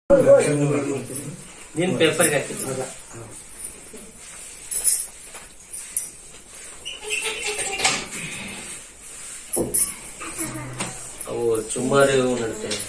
ನಿನ್ ಪೇಪರ್ಗೆ ಹಾಕಿದ್ದು ಅವು ಸುಮಾರು ಇವು ನಡ್ತೇವೆ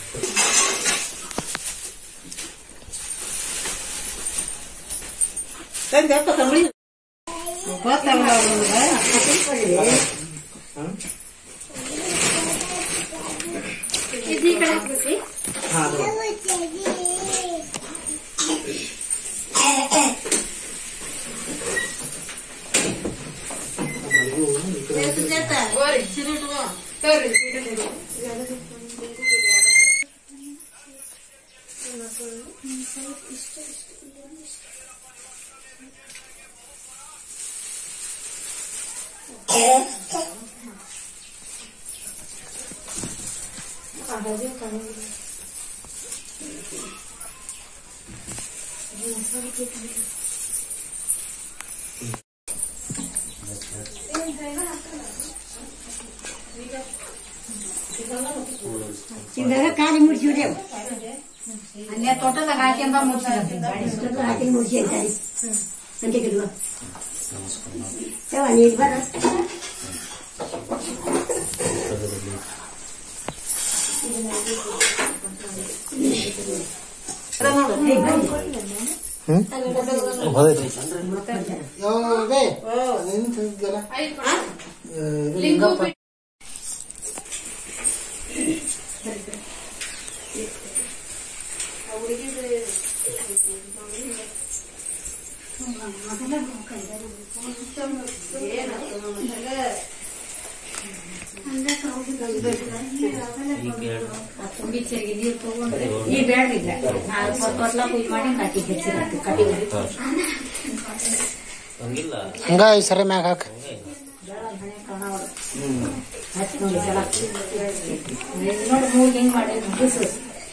ಚಿಂದಾಗ ಕಾಲಿ ಮುಡ್ಸಿವ್ರಿ ಅವು ಅಲ್ಲೇ ತೋಟದಾಗ ಹಾಕ್ಯಂದ ಮುಡ್ಸಿರಂತೆ ಇಷ್ಟೊತ್ತು ಹಾಕಿ ಮುಡ್ಸಿ ಅಂತಾರೆ ಸಂತೆ ಗಿಡುವ ಚವ ನೀರು ಬರ ಬಿಚ್ಚರಿಗೆ ನೀರು ತಗೊಂಡ್ರೆ ಈ ಬೇಡದಿಲ್ಲ ತೊಟ್ಲ ಕುಯ್ ಮಾಡಿ ಕಟ್ಟಿ ಹೆಚ್ಚಿರತ್ತೆ ಕಟ್ಟಿ ಹಂಗಿಲ್ಲ ಹಂಗ ಈ ಸರ ಮ್ಯಾಗ ಹಾಕ ಹಚ್ಚಿ ನೋಡಿ ಸಲ ನೋಡಿ ಮೂರ್ ಹಿಂಗ್ ಮಾಡಿ ಬಿಸು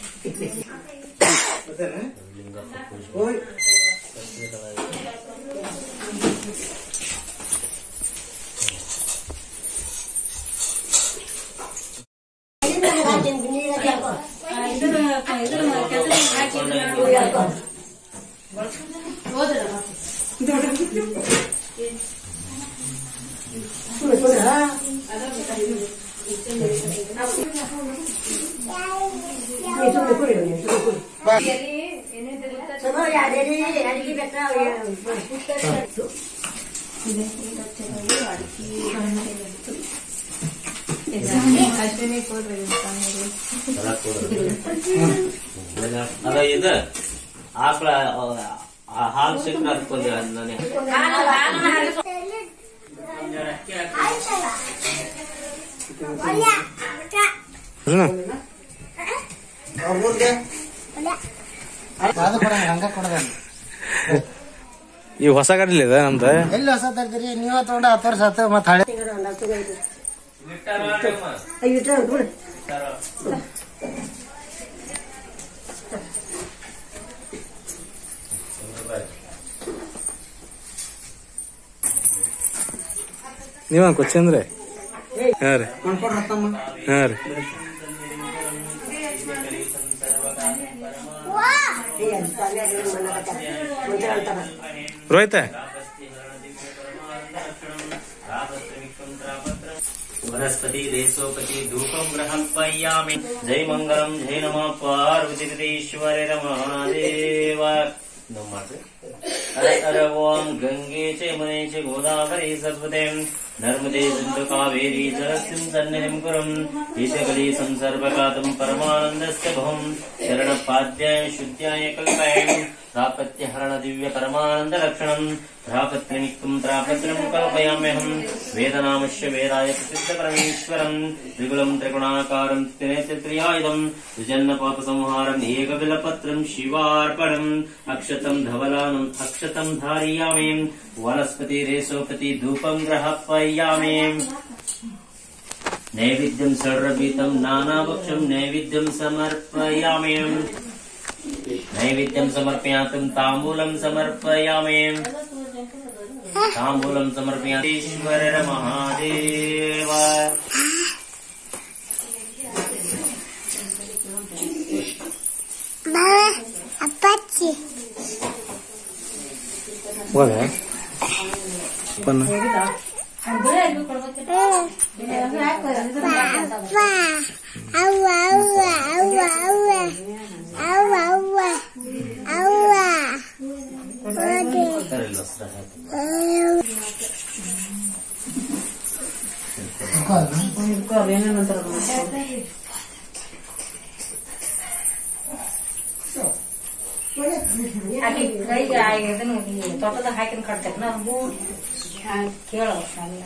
ಇದ್ರ ಇದ್ರ ಕೆಸರು ಹಾಕಿ ಹೋದ್ರ ಅಡಿಗೆ ಬೇಕಾ ಎಲ್ಲ ಕೊಡು. ಅದ ಇದು ಆಕಳ ಆ, ಹಾಲು ಸಿಕ್ಕರೆ ಅದಕ್ಕೊಂದು ನಾನೇ ಅದು ಕೊಡ ಹಂಗ ಕೊಡದ ಈ ಹೊಸ ಗಾಡಿ ಇದೆ ನಮ್ದು ಎಲ್ಲಿ ಹೊಸ ತರ್ತೀರಿ ನೀವ ತಗೊಂಡ ಹತ್ತು ವರ್ಷ ಆತ ಮತ್ತ ಹಳೆ ಇಟ್ರ ಬಿಡು ನೀವ ಕೊಚ್ಚಂದ್ರೆ ಹಾ ರೀ ಹಾ ರೀ ರೋಹಿತ वनस्पति देशोपति धूपम ग्रहपयामि जय मंगलम जय नमः पार्वतीश्वर महादेव नम ಮಾಡ್ರಿ ಹರ ಹರ ಓಂ ಗಂಗೆ ಚ ಯಮುನೆ ಚ ಗೋದಾವರಿ ಸರ್ವತೆ ನರ್ಮದೆ ಸಿಂಧು ಕಾವೇರಿ ಜಲಸ್ಮಿನ್ ಸನ್ನಿಧಿಂ ಕುರುಂ ಈಶಕಲಿ ಸಂಸರ್ವಕಾತಂ ಪರಮಾನಂದಸ್ಯ ಭವಂ ಶರಣಪಾದ್ಯಾಯ ಶುದ್ಧಾಯ ಕಲ್ಪಾಯ ಪ್ರಾಪತ್ಯ ಹರಣ ದಿವ್ಯ ಪರಮಾನಂದ ಲಕ್ಷಣಂ ಪ್ರಾಪತ್ಯಮಿಕ್ಕಂ ತ್ರಾಪತ್ರಂ ಕಲ್ಪಯಾಮ್ಯಹಂ ವೇದನಾಮಶ್ಯ ವೇದಾಯ ಪ್ರಸಿದ್ಧ ಪರಮೇಶ್ವರಂ ತ್ರಿಗುಣಂ ತ್ರಿಗುಣಾಕಾರಂ ತ್ರಿನೇತ್ರಿಯಾಯುಧಂ ಸುಜನ್ನ ಪಾಪ ಸಂಹಾರಂ ಏಕಬಿಲಪತ್ರಂ ಶಿವಾರ್ಪಣಂ ಅಕ್ಷತಂ ಧವಲಾನಂ ಅಕ್ಷತಂ ಧಾರಯಾಮಿ ವನಸ್ಪತಿ ರೇಸೋಪತಿ ಧೂಪಂ ಗ್ರಹಪಯಾಮಿ ನೈವೇದ್ಯಂ ಸರ್ವಭೀತಂ ನಾನಾಭಕ್ಷಂ ನೈವೇದ್ಯಂ ಸಮರ್ಪಯಾಮಿ नैवेद्यं समर्पयातुं ताम्बूलं समर्पयामि ताम्बूलं समर्पयामि ईश्वर महादेव ಹೋದ ಬನ್ನ ಬರೀ ಅರ್ಬಿ ಕೊಡ್ಬೇಕಿಲ್ಲ ಅರ್ಬಿ ಹಾಕು, ಇದನ್ನ ಮಾಡ್ಕೊಂತ ಬಾ. ಕರೆಲ್ಲ ವಸ್ತ್ರ ಹಾಕಿ. ಇದ್ಕೋ, ಅವ್ ಏನೇನ್ ಅಂತಾರ ಅದನ್ನ. ಆಕಿ ಕೈಗೆ ಆ ಇದನ್ನ ಈ ತೋಟದಾಗ ಹಾಕಿನ ಕಟ್ತೇನೆ ನಾವು ಕೇಳೋ ಅಲ್ಲ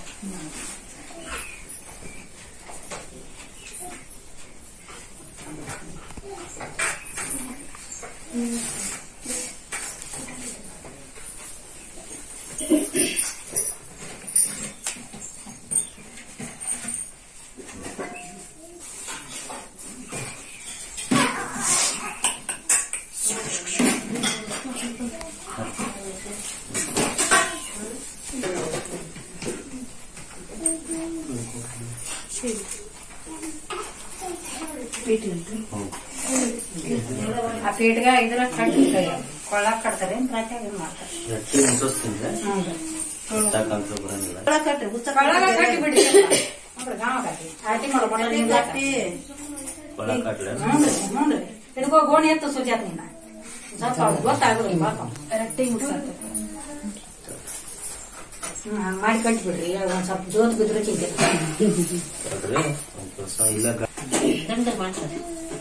ಆ ಪೀಟ್ಗ ಇದ್ರ ಕಟ್ಟಿ ಕೊಳ್ಳಾಕ್ ಕಟ್ತಾರೆ ರಾತ್ಯಾಗ ಏನ್ ಮಾಡ್ತಾರೆ ಗಟ್ಟಿ ಮುಟ್ಟಿಸ್ತೀನಿ ಕಟ್ಟಕ್ಕಂತ ಬರಂಗಿಲ್ಲ ಕೊಳ್ಳಾಗ ಕಟ್ಟಿ ಬಿಡಿ ನೋಡ್ರಿ ಗಾವ ಕಟ್ಟಿ ಆಟಿ ಮಾಡ್ಕೊಂಡು ಒಳ ಕಟ್ಲೆ ನೋಡ್ರಿ ನೋಡ್ರಿ ಹಿಡ್ಕೋ ಗೋಣಿ ಎತ್ತು ಸುಜಾತ್ ನೀನ ಸ್ವಲ್ಪ ಗೊತ್ತಾಗೋದಿಲ್ಲ ಪಾಪ ರಟ್ಟಿಂಗ್ ಮುಟ್ಸತ್ತೆ ಹ್ಮ್ ಹಂಗ್ ಮಾಡಿ ಕಟ್ಬಿಡ್ರಿ ಒಂದ್ ಸ್ವಲ್ಪ ಜೋತ್ ಬಿದ್ರೆ ಚಿಂತೆ ನೋಡ್ರಿ ಒಂದ್ ವರ್ಷ ಇಲ್ಲ ಗ- ದಂಡ ಮಾಡ್ತಾರೆ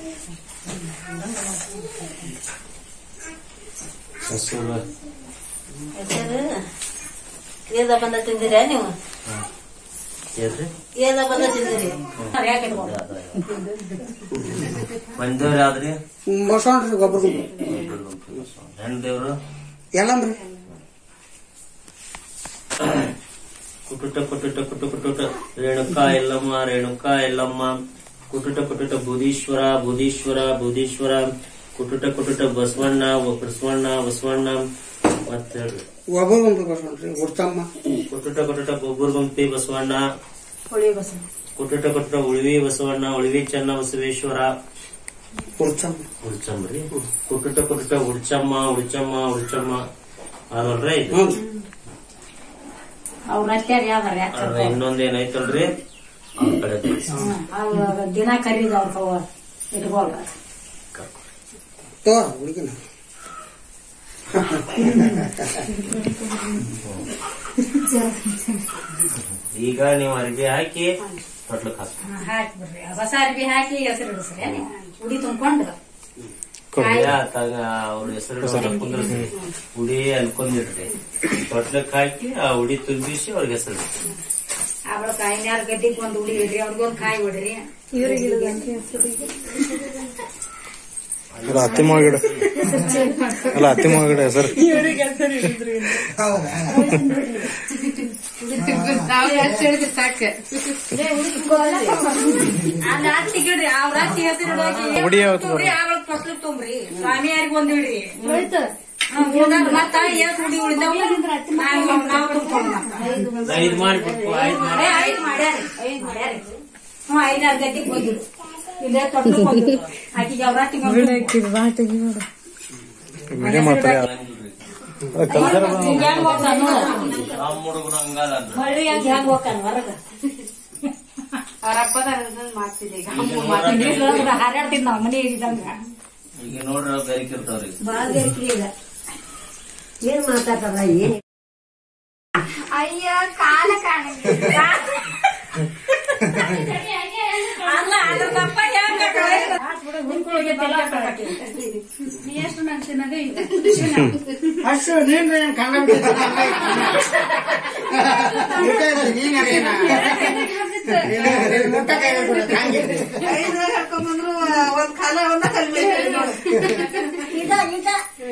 ಹಸುರು ಹೆಸರು ಏದ ಬಂದ ತಿಂದಿರಾ ನೀವು ಏನ್ರಿ ಏದ ಬಂದ ತಿಂದಿರಿ ಯಾಕೆ ಇಟ್ಕೊಂಡು ಮಂದಿವ್ರಿ ಆದ್ರಿ ಬಸವಣ್ರಿ ಗೊಬ್ಬರ ಹೆಣ್ ದೇವ್ರು ಎಲ್ಲಂದ್ರಿ ಕುಟುಟ ಕುಟುಟ ಕುಟು ಕುಟುಟ ರೇಣುಕ ಎಲ್ಲಮ್ಮ ರೇಣುಕ ಎಲ್ಲಮ್ಮ ಕುಟುಟ ಕುಟುಟ ಬುಧೀಶ್ವರ ಬುಧೀಶ್ವರ ಬುಧೀಶ್ವರ ಕುಟುಟ ಕುಟುಟ ಬಸವಣ್ಣ ಒ- ಬಸವಣ್ಣ ಬಸವಣ್ಣ ಮತ್ತೆ ಒಬ್ಬರು ಬಂದ್ರಿ ಬಸವಣ್ರಿ ಹುಡ್ತಮ್ಮ ಕುಟುಟ ಕುಟುಟ ಗೊಬ್ಬರ ಗುಂಪಿ ಬಸವಣ್ಣ ಹುಳಿ ಬಸ್ ಕುಟುಟ ಕುಟುಟ ಉಳಿವಿ ಬಸವಣ್ಣ ಉಳಿವಿ ಚೆನ್ನ ಬಸವೇಶ್ವರ ಹುಡ್ತಮ್ಮ ಉಳ್ಚಮ್ರಿ ಕುಟುಟ ಕುಟುಟ ಉಳ್ಚಮ್ಮ ಉಳ್ಚಮ್ಮ ಉಳ್ಚಮ್ಮ ಅದಲ್ರಿ ಇದು ಹ್ಞೂ ಅವ್ರ ಅತ್ಯಾರ ಯಾವ್ದಾರ ಅದ್ರ ಇನ್ನೊಂದ್ ಏನೈತಲ್ರಿ ಅವ್ರ ಕಡೆ ಅವ್ರ ದಿನ ಕರೀದ ಅವ್ರ ಇಟ್ಕೊಳ್ರ ತೋ ಹುಡುಗಿನ ಈಗ ನೀವು ಅರ್ಬಿ ಹಾಕಿ ತೊಟ್ಲಕ್ ಹಾಕಿ ಹಾಕ್ಬಿಡ್ರಿ ಹೊಸ ಅರ್ಬಿ ಹಾಕಿ ಹೆಸರು ಇಡಿಸ್ರಿ ಉಡಿ ತುಂಬ್ಕೊಂಡು ಆತಾಗ ಅವ್ರ ಹೆಸರು ಕುಂದ್ರಸಿ ಉಡಿ ಅನ್ಕೊಂಡಿರ್ರಿ ತೊಟ್ಲಕ್ ಹಾಕಿ ಆ ಉಡಿ ತುಂಬಿಸಿ ಅವ್ರಿಗೆ ಹೆಸರು ಅವಳ ಕಾಯಿನ್ಯಾರ ಗದ್ದಿಗೆ ಒಂದ್ ಉಡಿ ಇಡ್ರಿ ಅವ್ರಿಗೊಂದ್ ಕಾಯಿ ಬಿಡ್ರಿ ಅಲ್ಲ ಅತ್ತಿ ಮಾಗಿಡ ಅಲ್ಲ ಅತ್ತಿ ಮಾಗಿಡ ಹೆಸರು ಹೌದಾ ಅಲ್ಲ ಅತ್ತಿಗೆ ಇಡ್ರಿ ಅವ್ರ ಅತ್ತಿ ಹೆಸರು ಉಡಿ ಯಾವತ್ತು ಬರೋದು? ಅವಳ ಫಸ್ಲು ತುಂಬ್ರಿ ಸ್ವಾಮಿ ಯಾರಿಗ ಒಂದ್ ಇಡ್ರಿ ಮತ್ತ ಏಸ್ ಉಡಿ ಉಳಿದಾವ ನಾವು ತುಂಬ್ಕೊಂಡು ಐದ್ ಮಾಡ್ಬೇಕು ಐದ್ ಮಾಡಿ ಐದ್ ಮಾಡ್ಯಾರಿ ಐದ್ ಮಾಡ್ಯಾರಿ ಹ್ಮ್ ಐದಾರು ಗದ್ದಿಗೆ ಹೋಗಿದ್ರು ಇಲ್ಲೇ ತೊಟ್ಲಕ್ ಹೋಗಿದ್ರು ಆಕಿಗೆ ಅವ್ರ ಅತ್ತಿಗೆ ವಿಡಿಯೋ ಮಾಡ್ತಾರೆ ಕಲ್ಚರ್ ಹೆಂಗ್ ಹೋಗ್ತಾನ ನೋಡು. ನಮ್ಮ ಹುಡುಗರು ಹಂಗಲ್ಲ ಅಂದ್ರು. ಹೊಳ್ಳಿ ಹೆಂಗ್ ಹೆಂಗ್ ಹೋಗ್ತಾನ ಹೊರಗ ಹಾರಾಡ್ತಿದ್ ನಾವ್ ಮನೆ ಇದ್ದಂಗ ಈಗ ನೋಡ್ರಿ ಅವ್ರು ಬೆರಿಕಿರ್ತಾವ್ರಿ ಬಾಳ ಬೇರೆ ಇಲ್ಲ ಏನ್ ಮಾತಾಡ್ತಾರ ಏನ್ ಅಯ್ಯೋ ಕಾಲ ಕಾಣಂಗಿಲ್ಲ ಅಲ್ಲ ಅದ್ರ ತಪ್ಪ ಹೆಂಗ್ ಹುಡ್ಕೊಳಗೆ ಬೆಲ್ಲ ಹಾಕಿ. ಎಷ್ಟು ನಾನು ತಿನ್ನೋದೇ ಇದೆ ಅಷ್ಟು ನೀನ್ ಕನ್ನಡ ಮುಟ್ಟ ಕೈ ಹಾಕೊಂಡ್ಬಂದ್ರು ಒಂದ್ ಕಾಲ ಒಂದ ಕಲ್ಬೇಕು ನೋಡು ಇದ ಇದ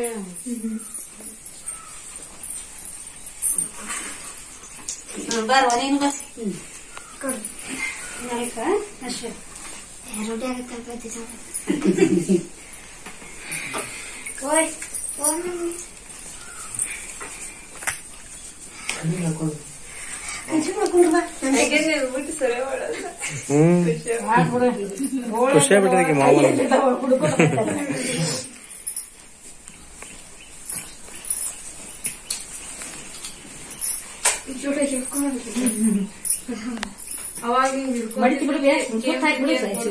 ಬರ್ವ ನೀನು ಬಾ ರೊಟ್ಟಿ ಆಗುತ್ತೆ ಬಜ್ಜಿ ಸಾರು. ಓಯ್ ಫೋನ್ ಮಾಡಿ. ಕನ್ಸಿ ಮಾಡ್ಕೊಂಡು ಬಾ ಹ್ಮ್ ಖುಷಿ ಆಗ್ಬಿಟ್ಟಿದೆ ಮಾವ ಹುಡ್ಕೊಂಡು ಅವಾಗ ಹಿಂಗ್ ಹಿಡ್ಕೊಂಡು ಮಡಿಕೆ ಬಿಡ್ಬೇ ಸುತ್ತ ಹಾಕ್ಬಿಡು ಸಾಯ್ಸು.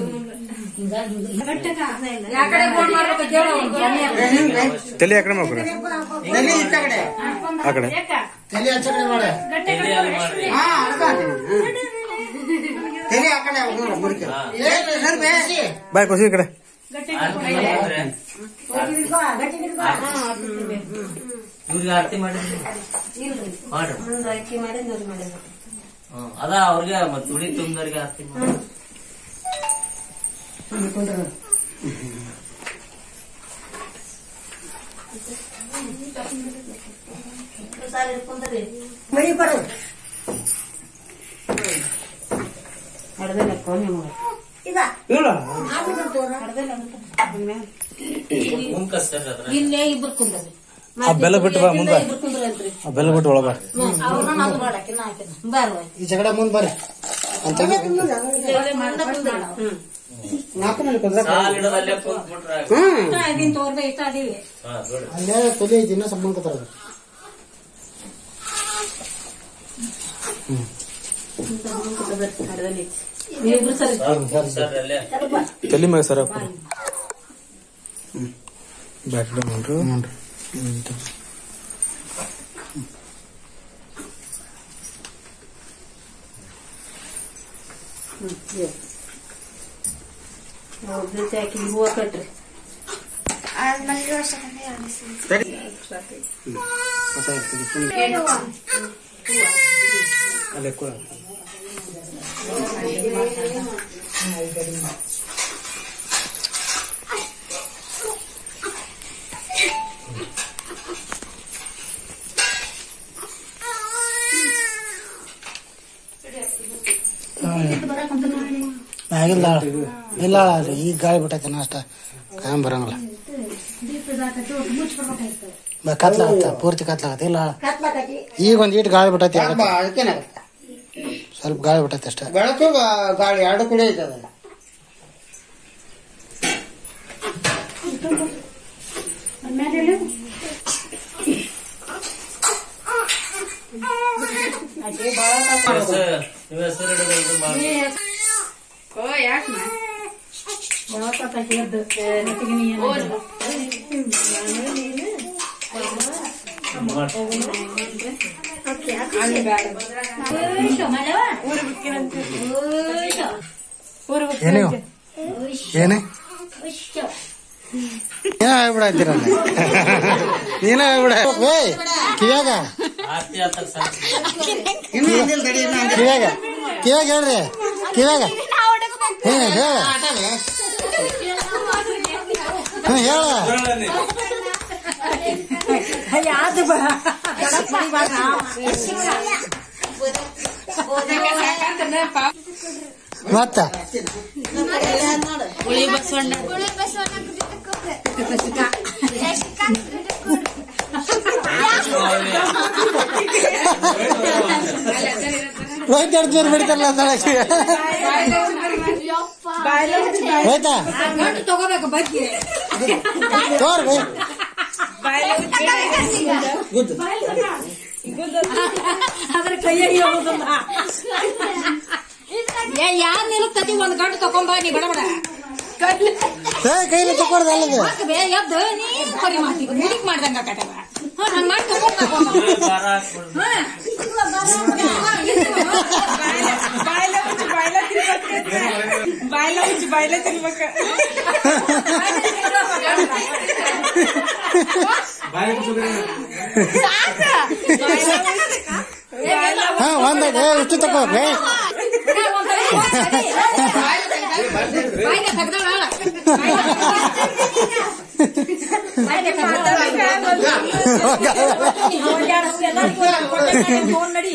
ಯಾ ಕಡೆ ಫೋನ್ ಮಾಡ್ಬೇಕು ಕೇಳು ಅವ್ನು. ತಲೆ ಆ ಕಡೆ ಮಾಡ್ಕೊಡಿ ತಲೆ ಈಚ ಕಡೆ ಆ ಕಡೆ ತಲೆ ಆಚೆ ಕಡೆ ಮಾಡ ಎಲ್ಲಿ ಮಾಡ್ರಿ ಹಾ ಅರ್ಧ ತಲೆ ಆ ಕಡೆ ಹೋಗೋಣ ಮುರಿಕೆ ಏ ಸರ್ ಬೇಸಿ ಬಾಯ್ ಕೊಸಿ ಈ ಕಡೆ ಆರತಿ ಮಾಡಿದ್ರೆ ಇವ್ರಿಗೆ ಆರತಿ ಮಾಡಿದ್ರಿ ಮಾಡ್ರಿ ಒಂದು ಅಕ್ಕಿ ಮಾಡಿ ನೂರು ಮಾಡಿದ್ರು ಹ್ಮ್. ಅದ ಅವ್ರಿಗೆ ಮತ್ ತುಡಿ ತುಂಬದವ್ರಿಗೆ ಆರತಿ ಮಾಡಿ ಸಾಲ ಇಟ್ಕೊಂಡ್ರಿ ಮಡಿ ಬರೋದು ಹಡ್ದಲ್ಲ ನಿಮ್ಗೆ ಇದ ಇಲ್ಲ ಮುಂದ್ ಕಸ್ತಾರ್ರಿ ಅದ್ರ ಇಲ್ಲೇ ಇಬ್ರು ಕುಂದ್ರಿ ಆ ಬೆಲ್ಲ ಬಿಟ್ಟು ಬಾ ಮುಂದೆ ಇಬ್ರು ಕುಂದ್ರಲ್ರಿ ಆ ಬೆಲ್ಲ ಬಿಟ್ಟು ಒಳಗ ಅವ್ರನ್ನ ನಾವು ನೋಡಕ್ಕೆ ನಾ ಹಾಕಿನ ಬಾರ್ವ ಈ ಜಗಡ ಮುಂದ್ ಬರ್ರಿ ಅಂತ ನಾಲ್ಕು ಮಂದಿ ಕುಂದ್ರ ಸಾಲ್ ಹಿಡದಲ್ಲೇ ಕುಂತ್ ಬಿಟ್ರ ಹ್ಮ್ ಇದೀನಿ ತೋರ್ದೆ ಇಷ್ಟ ಅದೀವಿ ಹಾ ನೋಡಿ ಅಲ್ಲೇ ತಲೆ ಐತಿ ಇನ್ನ ಸಂಬಂಧ ಕೂತಾರ ಹಡ್ದಲ್ಲಿ ನೀವಿಬ್ರು ಸರಿ ಸರ್ ಅಲ್ಲೇ ತಲೆ ಮ್ಯಾಗ ಸರ ಹಾಕ್ಬಿಡು ಬ್ಯಾಕ್ ನೋಡ್ರಿ ನೋಡ್ರಿ ಅವ್ರ ಜೊತೆ ಹಾಕಿ ಹೂವ ಕಟ್ರಿ ನನಗೆ ವರ್ಷ ಅಲ್ಲೇ ಕೂಡ ಆಗಿಲ್ಲ ಇಲ್ಲ ಈಗ ಗಾಳಿ ಬಿಟ್ಟೈತೆ ಅಷ್ಟ ಕಾಯಂ ಬರಂಗಿಲ್ಲ ಬ- ಕತ್ಲಾಗತ್ತ ಪೂರ್ತಿ ಕತ್ಲಾಗತ್ತ ಇಲ್ಲ ಕತ್ಲಾಕತಿ ಈಗ ಒಂದ್ ಈಟ್ ಗಾಳಿ ಬಿಟ್ಟೈತಿ ಸ್ವಲ್ಪ ಗಾಳಿ ಬಿಟ್ಟೈತಿ ಅಷ್ಟೇ ಬೆಳಕು ಗಾಳಿ ಎರಡು ಕಡೆ ಐತದ ಹೆಸರು ನಿಮ್ಮ ಹೆಸರು ಹಿಡಿದು ಮಾಡಿ ಓ ಯಾಕೆ ಏನೇ ಏನೇ ಏನ ಆಗ್ಬಿಡತ್ತೀರಲ್ಲ ನೀನ ಆಗ್ಬಿಡ ವೇ ಕಿವ್ಯಾಗ ಆರತಿ ಆತ ಸರ್ ಕಿವ್ಯಾಗ ಕಿವ್ಯಾಗ ಹೇಳ್ರಿ ಕಿವ್ಯಾಗ ಹ್ಮ್ ಹೇಳ ಹ್ಮ್ ಹೇಳ ಮತ್ತ ಹುಳಿ ಬಸವಣ್ಣ ಹೋಯ್ತು ಎರಡು ಜೋರು ಬಿಡ್ತಾರಲ್ಲ ಅಂತಳಕ್ಕೆ ಹೋಯ್ತಾ ತಗೋಬೇಕು ಬಗ್ಗೆ ತೋರ್ ಬೈ ಗುಡ್ ಅದ್ರ ಕೈಯಾಗಿ ಹೋಗುದಲ್ಲ ಏ ಯಾರ್ ನಿಲ್ತತಿ ಒಂದ್ ಗಂಟು ತಕೊಂಬ ನೀ ಬಡ ಬಡ ಏ ಕೈಲಿ ತಕೊಡ್ದು ಅಲ್ಲದು ಬೇ ಎದ್ದು ನೀ ಕರಿ ಮಾಡ್ತೀವಿ ಮುಡಿಕ್ ಮಾಡ್ದಂಗ ಆಕತ್ತವ ಹಾ ಹಂಗ್ ಮಾಡಿ ತಗೊಂಡ್ ಖಾರ ಹಾಕ್ಬಿಡ್ರಿ ಹಾ ಒಂದಾಗ ಇಷ್ಟು ತಕೋ ಬೇ ಬಾಯ್ಗೆ ತೆಗ್ದಳ ಫೋನ್ ನಡಿ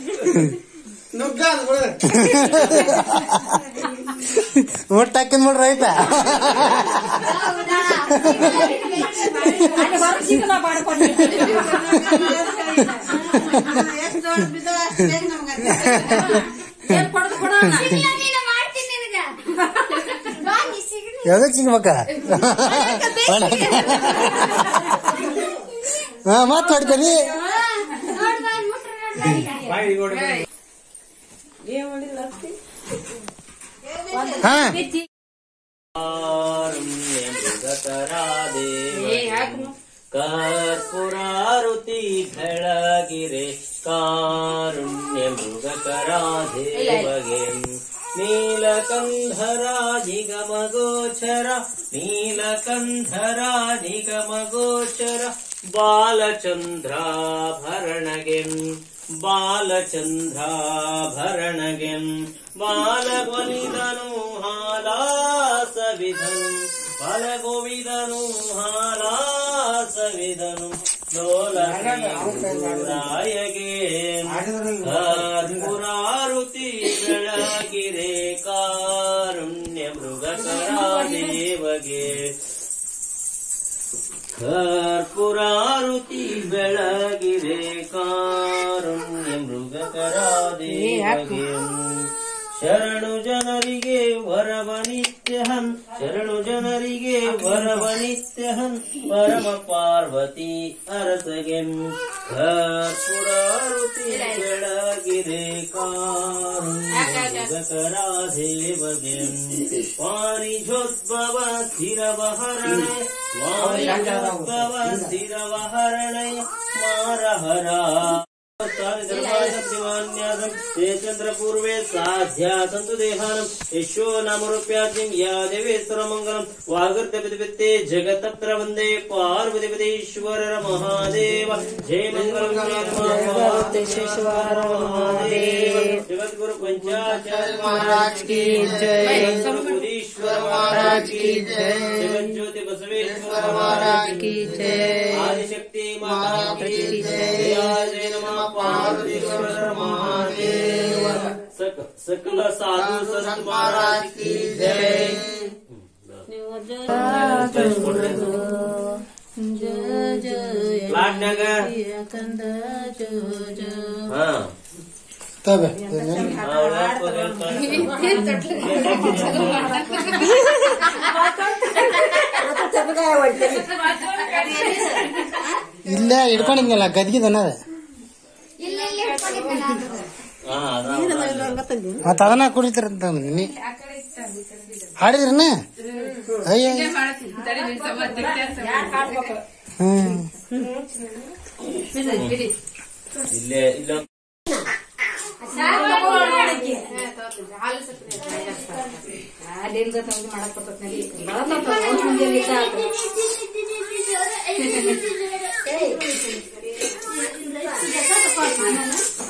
ಒಟ್ಟು ಹಾಕಿದ್ ಬಿಡ್ರಿ ಆಯ್ತಾ ಅಲ್ಲಿ ಹೊರಗ್ ಸಿಕ್ಕಲ್ಲ ಮಾಡ್ಕೊಂಡು ಏನ್ ಕೊಡದು ಕೊಡ ನೀನು ಮಾಡ್ತೀನಿ ನಿನಗ ಬಾ ನೀ ಸಿಗ್ನಿ ಯಾವ್ದಕ್ ಸಿಗ್ಬೇಕ ಹಾ ಮತ್ ಹೊಡ್ಕೊನಿ ನೋಡ್ ಬಾ ಮುಟ್ರ ನೋಡ್ ಹಾ ಕರ್ಪುರಾರುತಿ ಬೆಳಗಿರೆ ಕಾರುಣ್ಯ ಮೃಗಕರಾಧೇವಗೆ ನೀಲಕಂಧರಾಧಿಗಮಗೋಚರ ನೀಲಕಂಧರಾಧಿಗಮಗೋಚರ ಬಾಲಚಂದ್ರಾಭರಣಗೆ ಬಾಲಚಂದ್ರಾಭರಣಗೆ ಬಾಲಗೊಲಿದನು ಹಾಲಾಸವಿಧನು ಬಾಲಗೋವಿದನು ಹಾಲಾಸವಿಧನು ಲೋಲರಾಯಗೆ ಕರ್ಪುರಾರುತಿ ಬೆಳಗಿರೆ ಕಾರುಣ್ಯ ಮೃಗಕರಾದೇವಗೆ ಕರ್ಪುರಾರುತಿ ಬೆಳಗಿರೆ ಕಾರುಣ್ಯ ಮೃಗಕರಾದೇವಗೆ ಶರಣು ಜನರಿಗೆ ವರವ ನಿತ್ಯಹನ್ ಶರಣು ಜನರಿಗೆ ವರವ ನಿತ್ಯಹನ್ ಪರಮ ಪಾರ್ವತಿ ಅರಸಗೆ ಕರ್ಪುರಾರುತಿ ಬೆಳಗಿರೆ ಕಾರುಣ್ಯ ಮೃಗಕರಾದೇವಗೆ ವಾಣಿಜ್ಯೋದ್ಭವ ಸ್ಥಿರವಹರಣೆ ವಾಣಿಜ್ಯೋದ್ಭವ ಸ್ಥಿರವಹರಣೆ ಮಾರಹರ ಚಂದ್ರ ಪೂರ್ವೆ ಸಾಧ್ಯ ಸಂತು ದೇಹಾನಂ ಯಶೋ ನಾಮರೂಪ್ಯಾದ್ಯಂ ಯಾ ದೇವೇಶ್ವರ ಮಂಗಲಂ ವಾಗರ್ಧಪಿತೆ ಜಗತ್ತತ್ರ ವಂದೇ ಪಾರ್ವತಿ ಪದೇಶ್ವರರ ಮಹಾದೇವ ಜಯ ಮಂಗಲಂ ಜಯ ಮಹಾದೇವ ಜಗದ್ಗುರು ಪಂಚಾಚಾರ್ಯ ಮಹಾರಾಜ್ ಕಿ ಜಯ ಗುರುಶ್ವರ ಮಹಾರಾಜ್ ಕಿ ಜಯ ಜಗಜ್ಯೋತಿ ಬಸವೇಶ್ವರ ಮಹಾರಾಜ್ ಕಿ ಜಯ ಆದಿಶಕ್ತಿ ಮಾತಾ ಕಿ ಜಯ ಜಯ ನಮಃ ಪಾರ್ವತೀಶ್ವರ ಮಹಾದೇವ ಸಕ ಸಕಲ ಸಾಧು ಸಂತ ಮಹಾರಾಜ್ ಕಿ ಜಯ ಪ್ಲಾಟ್ನಾಗ ಹಾ ತಬೆ ತಪ್ಪಗಾಯ ಹೊಡ್ತೀನಿ ಇಲ್ಲೇ ಹಿಡ್ಕೊಂಡಿದ್ನಲ್ಲ ಗದ್ಗಿದನ ಇಲ್ಲ ಇಲ್ಲಿ ಹಿಡ್ಕೊಂಡಿದ್ದಲ್ಲ ಅದು. ಮತ್ತ ಅದನ್ನ ಕುಡಿತಾರಂತ ನೀ ಹಾಡಿದ್ರನ ಅಯ್ಯ ಹ್ಮ್ ಇಲ್ಲೇ ಇಲ್ಲ ಅಲ್ಲಿಂದ ತಂದು ಮಾಡಕ್ ಬರ್ತೈತಿ ನಡಿ ಏಯ್.